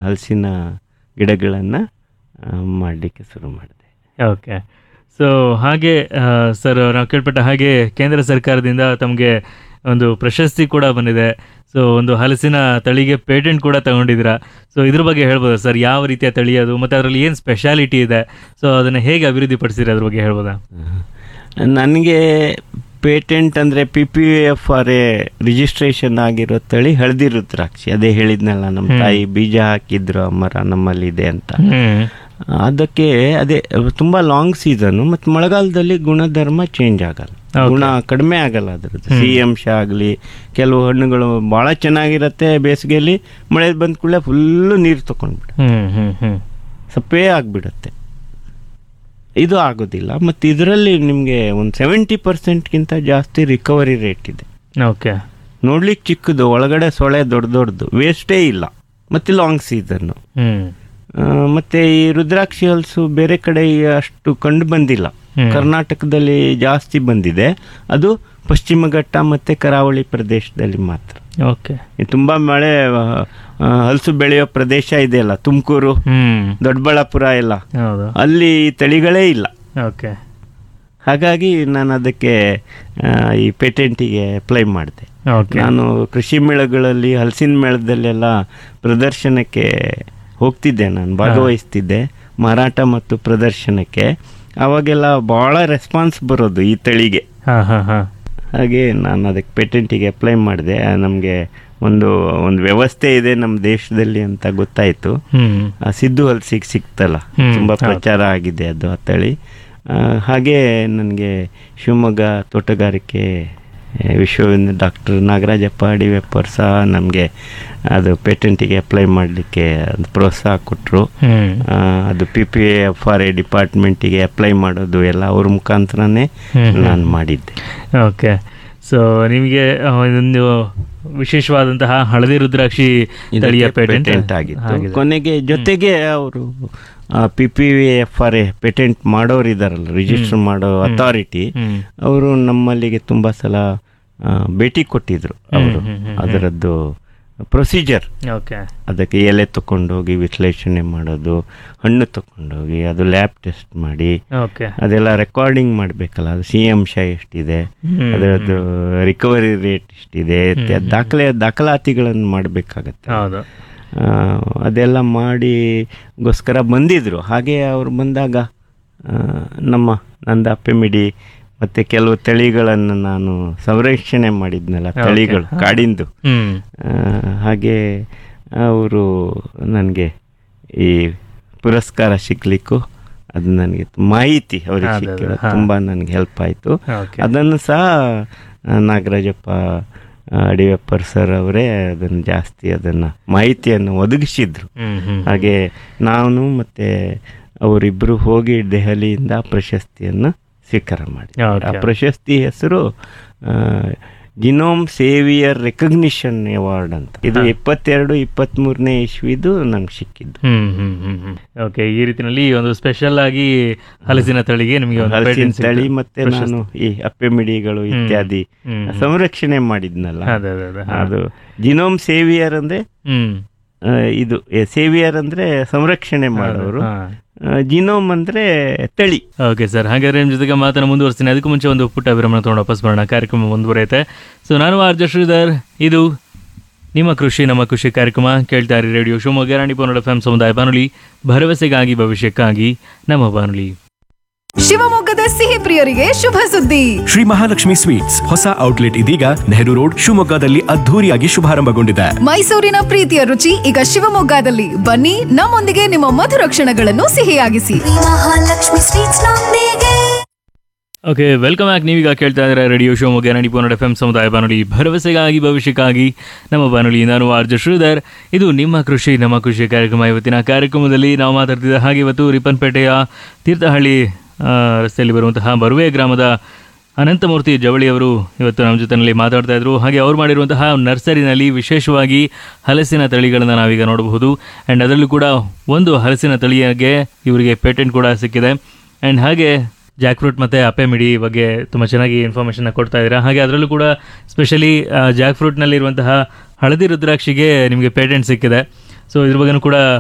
ಹಲಸಿನ ಗಿಡಗಳನ್ನು ಮಾಡಲಿಕ್ಕೆ ಶುರು ಮಾಡಿದೆ ಓಕೆ ಸೊ ಹಾಗೆ ಸರ್ ನಾವು ಕೇಳ್ಪಟ್ಟ ಹಾಗೆ ಕೇಂದ್ರ ಸರ್ಕಾರದಿಂದ ತಮಗೆ ಒಂದು ಪ್ರಶಸ್ತಿ ಕೂಡ ಬಂದಿದೆ ಸೊ ಒಂದು ಹಲಸಿನ ತಳಿಗೆ ಪೇಟೆಂಟ್ ಕೂಡ ತಗೊಂಡಿದ್ದೀರಾ ಸೊ ಇದ್ರ ಬಗ್ಗೆ ಹೇಳ್ಬೋದಾ ಸರ್ ಯಾವ ರೀತಿಯ ತಳಿ ಅದು ಮತ್ತು ಅದರಲ್ಲಿ ಏನು ಸ್ಪೆಷಾಲಿಟಿ ಇದೆ ಸೊ ಅದನ್ನು ಹೇಗೆ ಅಭಿವೃದ್ಧಿ ಪಡಿಸಿರಿ ಅದ್ರ ಬಗ್ಗೆ ಹೇಳ್ಬೋದಾ ನನಗೆ ಪೇಟೆಂಟ್ ಅಂದರೆ P P F R A registration ಆಗಿರೋ ತಳಿ ಹಳದಿ ರುದ್ರಾಕ್ಷಿ ಅದೇ ಹೇಳಿದ್ನಲ್ಲ ನಮ್ಮ ಹ್ಮ್. ತಾಯಿ ಬೀಜ ಹಾಕಿದ್ರು ಆ ಮರ ನಮ್ಮಲ್ಲಿದೆ ಅಂತ ಹ್ಮ್ ಅದಕ್ಕೆ ಅದೇ ತುಂಬ ಲಾಂಗ್ ಸೀಸನು ಮತ್ತು ಮಳೆಗಾಲದಲ್ಲಿ ಗುಣಧರ್ಮ ಚೇಂಜ್ ಆಗಲ್ಲ Okay. ಗುಣ ಕಡಿಮೆ ಆಗಲ್ಲ ಅದರದ್ದು ಹ್ಮ್. ಸಿಹಿ ಅಂಶ ಆಗಲಿ ಕೆಲವು ಹಣ್ಣುಗಳು ಭಾಳ ಚೆನ್ನಾಗಿರತ್ತೆ ಬೇಸಿಗೆಯಲ್ಲಿ ಮಳೆ ಬಂದ ಕೂಡಲೇ ಫುಲ್ಲು ನೀರು ತಗೊಂಡ್ಬಿಡ ಹ್ಮ್ ಹ್ಮ್ ಹ್ಮ್ ಸಪ್ಪೇ ಆಗಿಬಿಡುತ್ತೆ ಇದು ಆಗೋದಿಲ್ಲ ಮತ್ತು ಇದರಲ್ಲಿ ನಿಮಗೆ ಒಂದು ಸೆವೆಂಟಿ ಪರ್ಸೆಂಟ್ಗಿಂತ ಜಾಸ್ತಿ ರಿಕವರಿ ರೇಟ್ ಇದೆ ಓಕೆ ನೋಡ್ಲಿಕ್ಕೆ ಚಿಕ್ಕದು ಒಳಗಡೆ ಸೊಳೆ ದೊಡ್ಡ ದೊಡ್ಡದು ವೇಸ್ಟೇ ಇಲ್ಲ ಮತ್ತು ಲಾಂಗ್ ಸೀಸನ್ನು ಹ್ಮ್ ಮತ್ತು ಈ ರುದ್ರಾಕ್ಷಿ ಹಲಸು ಬೇರೆ ಕಡೆ ಅಷ್ಟು ಕಂಡು ಬಂದಿಲ್ಲ ಹ್ಮ್. ಕರ್ನಾಟಕದಲ್ಲಿ ಜಾಸ್ತಿ ಬಂದಿದೆ ಅದು ಪಶ್ಚಿಮ ಘಟ್ಟ ಮತ್ತು ಕರಾವಳಿ ಪ್ರದೇಶದಲ್ಲಿ ಮಾತ್ರ ಓಕೆ ಈ ತುಂಬ ಮಳೆ ಆ, ಹಲಸು ಬೆಳೆಯೋ ಪ್ರದೇಶ ಇದೆಯಲ್ಲ ತುಮಕೂರು ಹ್ಮ್ ದೊಡ್ಡಬಳ್ಳಾಪುರ ಎಲ್ಲ ಹೌದು ಅಲ್ಲಿ ತಳಿಗಳೇ ಇಲ್ಲ ಓಕೆ ಹಾಗಾಗಿ ನಾನು ಅದಕ್ಕೆ ಆ, ಈ ಪೇಟೆಂಟಿಗೆ ಅಪ್ಲೈ ಮಾಡಿದೆ ಓಕೆ ನಾನು ಕೃಷಿ ಮೇಳಗಳಲ್ಲಿ ಹಲಸಿನ ಮೇಳದಲ್ಲೆಲ್ಲ ಪ್ರದರ್ಶನಕ್ಕೆ ಹೋಗ್ತಿದ್ದೆ ನಾನು ಭಾಗವಹಿಸ್ತಿದ್ದೆ ಮಾರಾಟ ಮತ್ತು ಪ್ರದರ್ಶನಕ್ಕೆ ಅವಾಗೆಲ್ಲ ಭಾಳ ರೆಸ್ಪಾನ್ಸ್ ಬರೋದು ಈ ತಳಿಗೆ ಹಾಂ ಹಾಂ ಹಾಂ ಹಾಗೆ ನಾನು ಅದಕ್ಕೆ ಪೇಟೆಂಟಿಗೆ ಅಪ್ಲೈ ಮಾಡಿದೆ ನಮಗೆ ಒಂದು ಒಂದು ವ್ಯವಸ್ಥೆ ಇದೆ ನಮ್ಮ ದೇಶದಲ್ಲಿ ಅಂತ ಗೊತ್ತಾಯಿತು ಹ್ಮ್ ಆ ಸಿದ್ದು ಹಲ್ಸಿಗೆ ಸಿಕ್ತಲ್ಲ ಹ್ಮ್, ತುಂಬ ಹೌದು. ಪ್ರಚಾರ ಆಗಿದೆ ಅದು ಆ ತಳಿ ಆ, ಹಾಗೆ ನನಗೆ ಶಿವಮೊಗ್ಗ ತೋಟಗಾರಿಕೆ ಆ, ವಿಶ್ವವಿದ್ಯಾಲಯ ಡಾಕ್ಟರ್ ನಾಗರಾಜಪ್ಪ ಅಡಿವೆಪ್ಪರ್ ಸಹ ನಮಗೆ ಅದು ಪೇಟೆಂಟಿಗೆ ಅಪ್ಲೈ ಮಾಡಲಿಕ್ಕೆ ಒಂದು ಪ್ರೋತ್ಸಾಹ ಕೊಟ್ಟರು ಹ್ಮ್ ಅದು P P F R A ಡಿಪಾರ್ಟ್ಮೆಂಟಿಗೆ ಅಪ್ಲೈ ಮಾಡೋದು ಎಲ್ಲ ಅವ್ರ ಮುಖಾಂತರನೇ ಹ್ಮ್, ಹ್ಮ್. ನಾನು ಮಾಡಿದ್ದೆ ಓಕೆ ಸೊ ನಿಮಗೆ ಆ, ಇದೊಂದು ವಿಶೇಷವಾದಂತಹ ಹಳದಿ ರುದ್ರಾಕ್ಷಿ ತಳಿಯ ಇದಕ್ಕೆ ಪೇಟೆಂಟ್ ಪೇಟೆಂಟ್ ಆಗಿತ್ತು ಆಗಿದೆ. ಕೊನೆಗೆ ಜೊತೆಗೆ ಅವರು P P F R A patent ಮಾಡೋರು ಇದಾರಲ್ಲ ರಿಜಿಸ್ಟರ್ ಮಾಡೋ ಅಥಾರಿಟಿ ಹ್ಮ್. ಅವರು ನಮ್ಮಲ್ಲಿಗೆ ತುಂಬ ಸಲ ಆ, ಭೇಟಿ ಕೊಟ್ಟಿದ್ರು ಅವರು ಹ್ಮ್, ಹ್ಮ್, ಹ್ಮ್. ಅದರದ್ದು ಪ್ರೊಸೀಜರ್ ಓಕೆ ಅದಕ್ಕೆ ಎಲೆ ತಗೊಂಡೋಗಿ ವಿಶ್ಲೇಷಣೆ ಮಾಡೋದು ಹಣ್ಣು ತಗೊಂಡೋಗಿ ಅದು ಲ್ಯಾಬ್ ಟೆಸ್ಟ್ ಮಾಡಿ ಓಕೆ ಅದೆಲ್ಲ ರೆಕಾರ್ಡಿಂಗ್ ಮಾಡಬೇಕಲ್ಲ ಅದು ಸಿ ಅಂಶ ಎಷ್ಟಿದೆ ಹ್ಮ್, ಅದರದ್ದು ರಿಕವರಿ ರೇಟ್ ಎಷ್ಟಿದೆ ಹ್ಮ್. ದಾಖಲೆ ದಾಖಲಾತಿಗಳನ್ನು ಮಾಡಬೇಕಾಗತ್ತೆ ಹೌದು ಆ, ಅದೆಲ್ಲ ಮಾಡಿಗೋಸ್ಕರ ಬಂದಿದ್ರು ಹಾಗೆ ಅವರು ಬಂದಾಗ ಆ, ನಮ್ಮ ನಂದ ಅಪ್ಪೆಮಿಡಿ ಮತ್ತು ಕೆಲವು ತಳಿಗಳನ್ನು ನಾನು ಸಂರಕ್ಷಣೆ ಮಾಡಿದ್ನಲ್ಲ Okay. ತಳಿಗಳು ಹಾ. ಕಾಡಿಂದು ಹ್ಮ್ ಆ, ಹಾಗೆ ಅವರು ನನಗೆ ಈ ಪುರಸ್ಕಾರ ಸಿಗ್ಲಿಕ್ಕೂ ಅದು ನನಗೆ ಮಾಹಿತಿ ಅವ್ರಿಗೆ ಅದೇ, ಅದೇ, ಸಿಕ್ಕಿರೋ ಹಾ. ತುಂಬ ನನಗೆ ಹೆಲ್ಪ್ ಆಯಿತು ಓಕೆ ಅದನ್ನು ಸಹ ಆ, ನಾಗರಾಜಪ್ಪ ಆ, ಅಡಿವೆಪ್ಪರ್ ಸರ್ ಅವರೇ ಅದನ್ನು ಜಾಸ್ತಿ ಅದನ್ನು ಮಾಹಿತಿಯನ್ನು ಒದಗಿಸಿದ್ರು ಹ್ಮ್ ಹ್ಮ್ ಹಾಗೆ ನಾನು ಮತ್ತು ಅವರಿಬ್ಬರು ಹೋಗಿ ದೆಹಲಿಯಿಂದ ಪ್ರಶಸ್ತಿಯನ್ನು ಸ್ವೀಕಾರ ಮಾಡಿ Okay. ಆ ಪ್ರಶಸ್ತಿ ಹೆಸರು ಜಿನೋಮ್ ಸೇವಿಯರ್ ರೆಕಗ್ನಿಷನ್ ಅವಾರ್ಡ್ ಅಂತ ಇದು ಹಾ. ಇಪ್ಪತ್ತೆರಡು ಇಪ್ಪತ್ತ್ಮೂರನೇ ಇಸ್ವಿದು ನಂಗೆ ಸಿಕ್ಕಿದ್ದು ಹ್ಮ್ ಹ್ಮ್ ಹ್ಮ್ ಹ್ಮ್ ಓಕೆ ಈ ರೀತಿನಲ್ಲಿ ಒಂದು ಸ್ಪೆಷಲ್ ಆಗಿ ಹಲಸಿನ ತಳಿಗೆ ನಿಮಗೆ ಒಂದು ಹಲಸಿನ patent ಸಿಕ್ತು. ತಳಿ ಮತ್ತೆ ಪ್ರಶಸ್ತಿ. ನಾನು ಈ ಅಪ್ಪೆಮಿಡಿಗಳು ಹ್ಮ್. ಇತ್ಯಾದಿ ಹ್ಮ್, ಹ್ಮ್. ಸಂರಕ್ಷಣೆ ಮಾಡಿದ್ನಲ್ಲ ಅದೇ ಅದೇ ಅದೇ ಹಾ. ಅದು ಜಿನೋಮ್ ಸೇವಿಯರ್ ಅಂದ್ರೆ ಹ್ಮ್ ಆ, ಇದು ಸೇವಿಯರ್ ಅಂದ್ರೆ ಸಂರಕ್ಷಣೆ ಮಾಡೋರು ಹಾ. ಜಿನೋಮ್ ಅಂದ್ರೆ ತಳಿ ಓಕೆ ಸರ್ ಹಾಗಾದ್ರೆ ನಿಮ್ಮ ಜೊತೆಗೆ ಮಾತನ್ನು ಮುಂದುವರಿಸ್ತೀನಿ ಅದಕ್ಕೂ ಮುಂಚೆ ಒಂದು ಪುಟ್ಟ ವಿರಾಮನ ತೊಗೊಂಡು ವಾಪಸ್ ಬರೋಣ ಕಾರ್ಯಕ್ರಮ ಮುಂದುವರಿಯುತ್ತೆ ಸೊ ನಾನು ಆರ್ಜ ಶ್ರೀಧರ್ ಇದು ನಿಮ್ಮ ಕೃಷಿ ನಮ್ಮ ಕೃಷಿ ಕಾರ್ಯಕ್ರಮ ಕೇಳ್ತಾ ಇರಿ ರೇಡಿಯೋ ಶಿವಮೊಗ್ಗ ರಾಣಿ ಪನ್ನಡ ಎಫ್ ಸಮುದಾಯ ಬಾನುಲಿ ಭರವಸೆಗಾಗಿ ಭವಿಷ್ಯಕ್ಕಾಗಿ ನಮ್ಮ ಬಾನುಲಿ ಶಿವಮೊಗ್ಗದ ಸಿಹಿ ಪ್ರಿಯರಿಗೆ ಶುಭ ಸುದ್ದಿ ಶ್ರೀ ಮಹಾಲಕ್ಷ್ಮಿ ಸ್ವೀಟ್ಸ್ ಹೊಸ ಔಟ್ಲೆಟ್ ಇದೀಗ ನೆಹರು ರೋಡ್ ಶಿವಮೊಗ್ಗದಲ್ಲಿ ಅದ್ಧೂರಿಯಾಗಿ ಶುಭಾರಂಭಗೊಂಡಿದೆ ಮೈಸೂರಿನ ಪ್ರೀತಿಯ ರುಚಿ ಈಗ ಶಿವಮೊಗ್ಗದಲ್ಲಿ ಬನ್ನಿ ನಮ್ಮೊಂದಿಗೆ ನಿಮ್ಮ ಮಧುರ ಕ್ಷಣಗಳನ್ನು ಸಿಹಿಯಾಗಿಸಿ ಮಹಾಲಕ್ಷ್ಮಿ ಸ್ವೀಟ್ಸ್ ನೊಂದಿಗೆ ಓಕೆ ವೆಲ್ಕಮ್ ಬ್ಯಾಕ್ ನೀವೀಗ ಕೇಳ್ತಾ ಇದ್ದಾರೆ ರೇಡಿಯೋ ಶಿವಮೊಗ್ಗ ರಾಣಿ ಪನ್ನಡ ಎಫ್ ಸಮುದಾಯ ಬಾನುಲಿ ಭರವಸೆಗಾಗಿ ಭವಿಷ್ಯಕ್ಕಾಗಿ ನಮ್ಮ ಬಾನುಲಿ ನಾನು ಆರ್ಜ ಶ್ರೀಧರ್ ಇದು ನಿಮ್ಮ ಕೃಷಿ ನಮ್ಮ ಕೃಷಿ ಕಾರ್ಯಕ್ರಮ ಇವತ್ತಿನ ಕಾರ್ಯಕ್ರಮದಲ್ಲಿ ನಾವು ಮಾತಾಡ್ತಿದ್ದ ಹಾಗೆ ಇವತ್ತು ರಿಪ್ಪನ್ಪೇಟೆಯ ತೀರ್ಥಹಳ್ಳಿ ಆ, ರಸ್ತೆಯಲ್ಲಿ ಬರುವಂತಹ ಬರುವೆ ಗ್ರಾಮದ ಅನಂತಮೂರ್ತಿ ಜವಳಿಯವರು ಇವತ್ತು ನಮ್ಮ ಜೊತೆಯಲ್ಲಿ ಮಾತಾಡ್ತಾ ಇದ್ರು ಹಾಗೆ ಅವ್ರು ಮಾಡಿರುವಂತಹ ನರ್ಸರಿನಲ್ಲಿ ವಿಶೇಷವಾಗಿ ಹಲಸಿನ ತಳಿಗಳನ್ನು ನಾವೀಗ ನೋಡಬಹುದು ಆ್ಯಂಡ್ ಅದರಲ್ಲೂ ಕೂಡ ಒಂದು ಹಲಸಿನ ತಳಿಯಾಗೆ ಇವರಿಗೆ ಪೇಟೆಂಟ್ ಕೂಡ ಸಿಕ್ಕಿದೆ ಆ್ಯಂಡ್ ಹಾಗೆ ಜಾಕ್ ಫ್ರೂಟ್ ಮತ್ತು ಅಪ್ಪೆ ಮಿಡಿ ಬಗ್ಗೆ ತುಂಬ ಚೆನ್ನಾಗಿ ಇನ್ಫಾರ್ಮೇಷನ್ನ ಕೊಡ್ತಾ ಇದ್ದೀರಾ ಹಾಗೆ ಅದರಲ್ಲೂ ಕೂಡ ಸ್ಪೆಷಲಿ ಜಾಕ್ ಫ್ರೂಟ್ನಲ್ಲಿರುವಂತಹ ಹಳದಿ ರುದ್ರಾಕ್ಷಿಗೆ ನಿಮಗೆ ಪೇಟೆಂಟ್ ಸಿಕ್ಕಿದೆ ಸೊ ಇದ್ರ ಬಗ್ಗೆನೂ ಕೂಡ